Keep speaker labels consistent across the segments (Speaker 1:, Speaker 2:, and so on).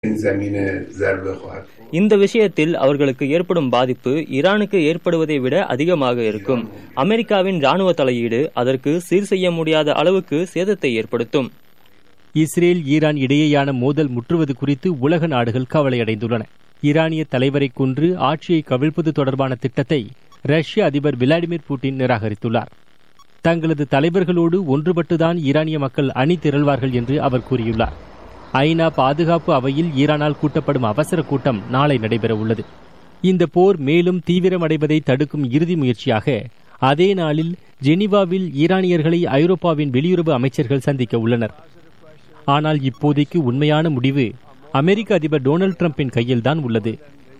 Speaker 1: این زمین ضربه خواهد خورد.
Speaker 2: இந்த விஷயத்தில் அவர்களுக்கு ஏற்படும் பாதிப்பு ஈரானுக்கு ஏற்படுவதை விட அதிகமாக இருக்கும் அமெரிக்காவின் ராணுவ தலையீடு அதற்கு சீர் செய்ய முடியாத அளவுக்கு சேதத்தை ஏற்படுத்தும்
Speaker 3: இஸ்ரேல் ஈரான் இடையேயான மோதல் முற்றுவது குறித்து உலக நாடுகள் கவலையடைந்துள்ளன ஈரானிய தலைவரை கொன்று ஆட்சியை கவிழ்ப்பது தொடர்பான திட்டத்தை ரஷ்ய அதிபர் விளாடிமிர் புட்டின் நிராகரித்துள்ளார் தங்களது தலைவர்களோடு ஒன்றுபட்டுதான் ஈரானிய மக்கள் அணி திரள்வார்கள் என்று அவர் கூறியுள்ளார் ஐநா பாதுகாப்பு அவையில் ஈரானால் கூட்டப்படும் அவசர கூட்டம் நாளை நடைபெற உள்ளது இந்த போர் மேலும் தீவிரமடைவதை தடுக்கும் இறுதி முயற்சியாக அதே நாளில் ஜெனீவாவில் ஈரானியர்களை ஐரோப்பாவின் வெளியுறவு அமைச்சர்கள் சந்திக்க உள்ளனர் ஆனால் இப்போதைக்கு உண்மையான முடிவு அமெரிக்க அதிபர் டொனால்டு டிரம்பின் கையில்தான் உள்ளது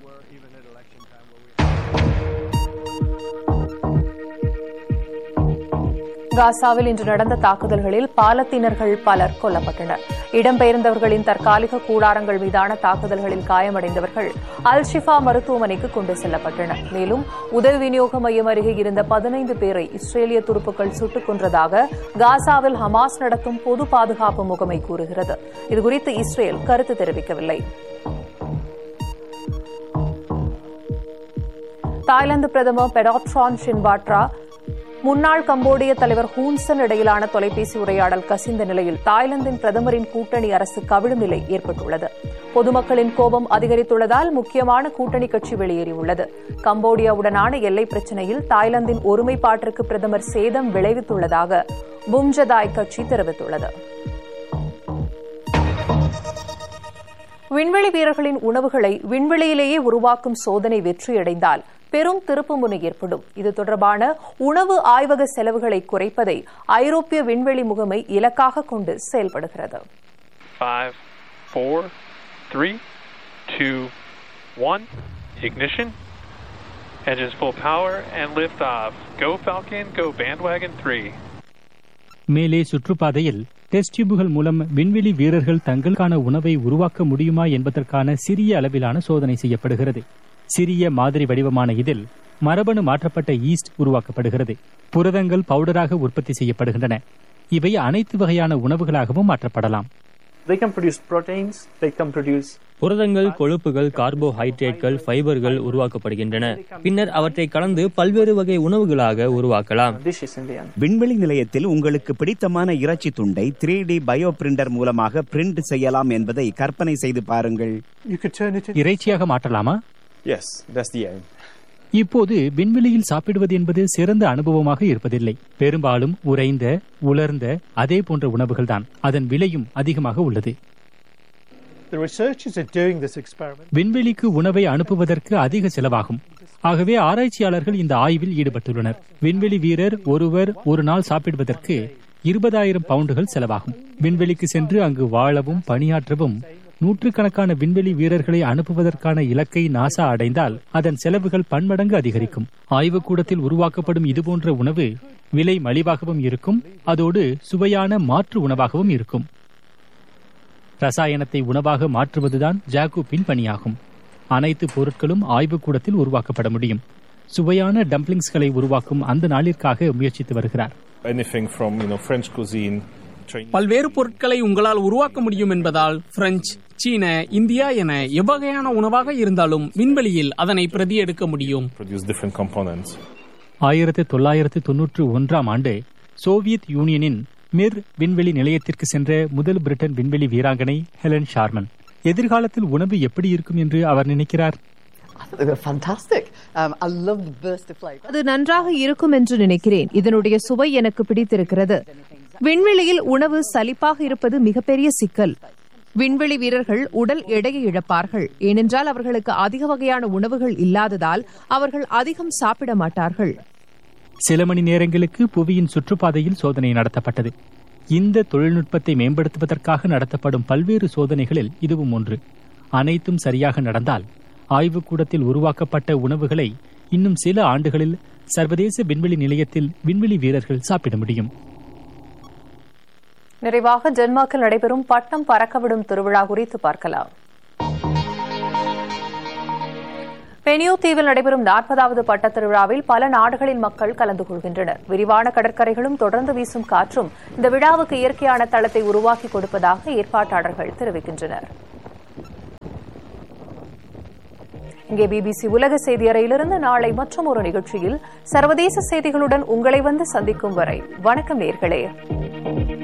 Speaker 4: காசாவில் இன்று நடந்த தாக்குதல்களில் பாலத்தீனர்கள் பலர் கொல்லப்பட்டனர் இடம்பெயர்ந்தவர்களின் தற்காலிக கூடாரங்கள் மீதான தாக்குதல்களில் காயமடைந்தவர்கள் அல் ஷிஃபா மருத்துவமனைக்கு கொண்டு செல்லப்பட்டனர் மேலும் உதவி விநியோக மையம் அருகே இருந்த பதினைந்து பேரை இஸ்ரேலிய துருப்புக்கள் சுட்டுக் கொன்றதாக காசாவில் ஹமாஸ் நடத்தும் பொது பாதுகாப்பு முகமை கூறுகிறது இதுகுறித்து இஸ்ரேல் கருத்து தெரிவிக்கவில்லை தாய்லாந்து பிரதமர் பெடாட்ரான் ஷின்வாட்ரா முன்னாள் கம்போடிய தலைவர் ஹூன்சன் இடையிலான தொலைபேசி உரையாடல் கசிந்த நிலையில் தாய்லாந்தின் பிரதமரின் கூட்டணி அரசு கவிழும் நிலை ஏற்பட்டுள்ளது பொதுமக்களின் கோபம் அதிகரித்துள்ளதால் முக்கியமான கூட்டணி கட்சி வெளியேறியுள்ளது கம்போடியாவுடனான எல்லை பிரச்சினையில் தாய்லாந்தின் ஒருமைப்பாட்டிற்கு பிரதமர் சேதம் விளைவித்துள்ளதாக பும்ஜதாய் கட்சி தெரிவித்துள்ளது விண்வெளி வீரர்களின் உணவுகளை விண்வெளியிலேயே உருவாக்கும் சோதனை வெற்றியடைந்தால் பெரும் திருப்புமுனை ஏற்படும் இது தொடர்பான உணவு ஆய்வக செலவுகளை குறைப்பதை ஐரோப்பிய விண்வெளி முகமை இலக்காக கொண்டு செயல்படுகிறது
Speaker 5: Five, four, three, two, one. Ignition. Engines full power and lift off. Go Falcon, go Bandwagon 3.
Speaker 3: மேலே சுற்றுப்பாதையில் டெஸ்ட் டியூபுகள் மூலம் விண்வெளி வீரர்கள் தங்களுக்கான உணவை உருவாக்க முடியுமா என்பதற்கான சிறிய அளவிலான சோதனை செய்யப்படுகிறது சிறிய மாதிரி வடிவமான இதில் மரபணு மாற்றப்பட்ட ஈஸ்ட் உருவாக்கப்படுகிறது புரதங்கள் பவுடராக உற்பத்தி செய்யப்படுகின்றன இவை அனைத்து வகையான உணவுகளாகவும் மாற்றப்படலாம்
Speaker 6: They can produce proteins, they can produce
Speaker 2: புரதங்கள் கொழுப்புகள் கார்போஹைட்ரேட்கள் ஃபைபர்கள் உருவாக்கப்படுகின்றன பின்னர் அவற்றை கலந்து பல்வேறு வகை உணவுகளாக உருவாக்கலாம்
Speaker 6: dishes in the end.
Speaker 7: விண்வெளி நிலையத்தில் உங்களுக்கு பிடித்தமான இறைச்சி துண்டை த்ரீ டி பயோ பிரிண்டர் மூலமாக பிரிண்ட் செய்யலாம் என்பதை கற்பனை செய்து பாருங்கள்
Speaker 8: You could turn it into.
Speaker 3: இறைச்சியாக மாற்றலாமா
Speaker 8: Yes, that's the aim.
Speaker 3: இப்போது விண்வெளியில் சாப்பிடுவது என்பது சிறந்த அனுபவமாக இருப்பதில்லை பெரும்பாலும் உறைந்த உலர்ந்த அதே போன்ற உணவுகள்தான் அதன் விலையும் அதிகமாக உள்ளது
Speaker 8: The researchers are doing this experiment.
Speaker 3: விண்வெளிக்கு உணவை அனுப்புவதற்கு அதிக செலவாகும் ஆகவே ஆராய்ச்சியாளர்கள் இந்த ஆய்வில் ஈடுபட்டுள்ளனர் விண்வெளி வீரர் ஒருவர் ஒரு நாள் சாப்பிடுவதற்கு இருபதாயிரம் பவுண்டுகள் செலவாகும் விண்வெளிக்கு சென்று அங்கு வாழவும் பணியாற்றவும் நூற்றுக்கணக்கான விண்வெளி வீரர்களை அனுப்புவதற்கான இலக்கை நாசா அடைந்தால் அதன் செலவுகள் பன்மடங்கு அதிகரிக்கும் ஆய்வுக்கூடத்தில் உருவாக்கப்படும் இதுபோன்ற உணவு விலை மலிவாகவும் இருக்கும் அதோடு சுவையான மாற்று உணவாகவும் இருக்கும் ரசாயனத்தை உணவாக மாற்றுவதுதான் ஜாக்கூப்பின் பணியாகும் அனைத்து பொருட்களும் ஆய்வுக்கூடத்தில் உருவாக்கப்பட முடியும் சுவையான டம்ப்ளிங்ஸ்களை உருவாக்கும் அந்த நாளிற்காக முயற்சித்து வருகிறார்
Speaker 8: Anything from you know French cuisine, Chinese.
Speaker 9: பல்வேறு பொருட்களை உங்களால் உருவாக்க முடியும் என்பதால் பிரெஞ்சு சீன இந்தியா என எவ்வகையான உணவாக இருந்தாலும் விண்வெளியில் அதனை பிரதி எடுக்க முடியும்
Speaker 8: produce different components.
Speaker 3: ஆயிரத்து தொள்ளாயிரத்து தொன்னூற்று ஒன்றாம் ஆண்டு சோவியத் யூனியனின் மிர் விண்வெளி நிலையத்திற்கு சென்ற முதல் பிரிட்டன் விண்வெளி வீராங்கனை ஹெலன் ஷார்மன் எதிர்காலத்தில் உணவு எப்படி இருக்கும் என்று அவர் நினைக்கிறார்
Speaker 10: They were fantastic. Um, I love the burst of flavour.
Speaker 4: அது நன்றாக இருக்கும் என்று நினைக்கிறேன் இதனுடைய சுவை எனக்கு பிடித்திருக்கிறது விண்வெளியில் உணவு சலிப்பாக இருப்பது மிகப்பெரிய சிக்கல் விண்வெளி வீரர்கள் உடல் எடையை இழப்பார்கள் ஏனென்றால் அவர்களுக்கு அதிக வகையான உணவுகள் இல்லாததால் அவர்கள் அதிகம் சாப்பிட மாட்டார்கள்
Speaker 3: சில மணி நேரங்களுக்கு புவியின் சுற்றுப்பாதையில் சோதனை நடத்தப்பட்டது இந்த தொழில்நுட்பத்தை மேம்படுத்துவதற்காக நடத்தப்படும் பல்வேறு சோதனைகளில் இதுவும் ஒன்று அனைத்தும் சரியாக நடந்தால் ஆய்வுக்கூடத்தில் உருவாக்கப்பட்ட உணவுகளை இன்னும் சில ஆண்டுகளில் சர்வதேச விண்வெளி நிலையத்தில் விண்வெளி வீரர்கள் சாப்பிட முடியும்
Speaker 4: நிறைவாக டென்மார்க்கில் நடைபெறும் பட்டம் பறக்கவிடும் திருவிழா குறித்து பார்க்கலாம் பெனியோ தீவில் நடைபெறும் நாற்பதாவது பட்டத் திருவிழாவில் பல நாடுகளின் மக்கள் கலந்து கொள்கின்றனர் விரிவான கடற்கரைகளும் தொடர்ந்து வீசும் காற்றும் இந்த விழாவுக்கு இயற்கையான தளத்தை உருவாக்கி கொடுப்பதாக ஏற்பாட்டாளர்கள் தெரிவிக்கின்றனர் இங்கே பிபிசி உலக செய்தி அறையிலிருந்து நாளை மற்றும் ஒரு நிகழ்ச்சியில் சர்வதேச செய்திகளுடன் உங்களை வந்து சந்திக்கும் வரை வணக்கம் நேர்களே